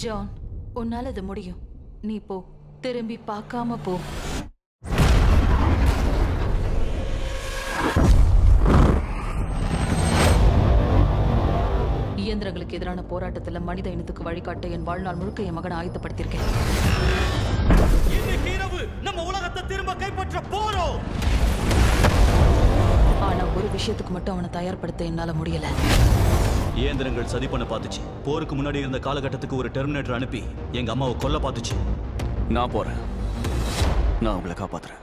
John உன்னால இது முடியும் நீ போ திரும்பி பார்க்காம போ இயந்திரங்களுக்கு எதிரான போராட்டத்துல மனித இனத்துக்கு வழிகாட்ட என் வாழ்நாள் முழுக்க என் மகனை ஆயத்தப்படுத்தியிருக்கேன் இன்னைக்கு இரவு நம்ம உலகத்தை திரும்ப கைப்பற்ற போறோம் ஆனா ஒரு விஷயத்துக்கு மட்டும் அவனை தயார்படுத்த என்னால முடியல இயந்திரங்கள் சதி பண்ண பார்த்துச்சு போருக்கு முன்னாடி இருந்த காலகட்டத்துக்கு ஒரு டெர்மினேட்டர் அனுப்பி எங்க அம்மாவை கொல்ல பார்த்துச்சு நான் போறேன் நான் உங்களை காப்பாத்துறேன்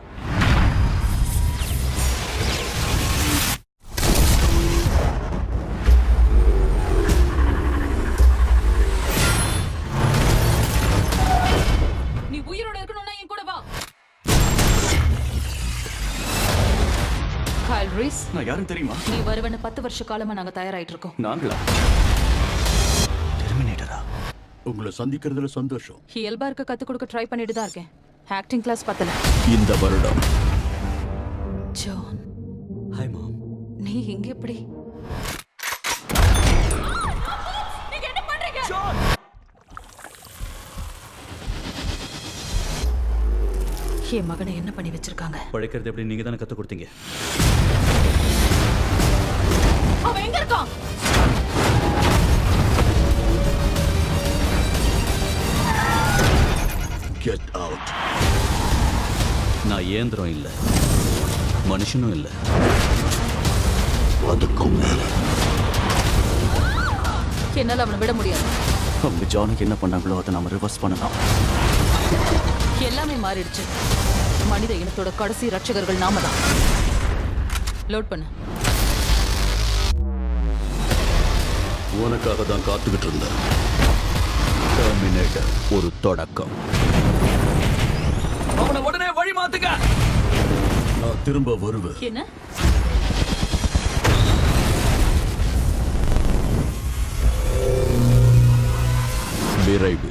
நீ உயிரோட இருக்கணும்னா என் கூட வா ஹால் ரீஸ் நான் யாரும் தெரியுமா நீ வருவன பத்து வருஷ காலமா நாங்க தயாராயிட்டு இருக்கோம் நாங்களா டெர்மினேட்டரா உங்களை சந்திக்கிறதுல சந்தோஷம் இயல்பா இருக்க கத்து கொடுக்க ட்ரை பண்ணிட்டு தான் இருக்கேன் ஆக்டிங் கிளாஸ் பத்தல இந்த வருடம் ஜான் ஹாய் மாம் நீ இங்க எப்படி நீங்க என்ன பண்றீங்க என் மகனை என்ன பண்ணி வச்சிருக்காங்க பழைக்கிறது எப்படி நீங்க தானே கத்து கொடுத்தீங்க அவன் எங்க இருக்கான் கெட் அவுட் நான் இயந்திரம் இல்ல மனுஷனும் இல்ல அதுக்கும் மேல என்னால அவனை விட முடியாது அவங்க ஜானுக்கு என்ன பண்ணாங்களோ அதை நாம ரிவர்ஸ் பண்ணலாம் எல்லாமே மாறிடுச்சு மனித இனத்தோட கடைசி ரட்சகர்கள் நாம தான் லோட் பண்ணு உனக்காக தான் காத்துக்கிட்டு இருந்தேன் டெர்மினேட்டர் ஒரு தொடக்கம் அவனை உடனே வழி மாத்துங்க நான் திரும்ப வருவேன் என்ன விரைவில்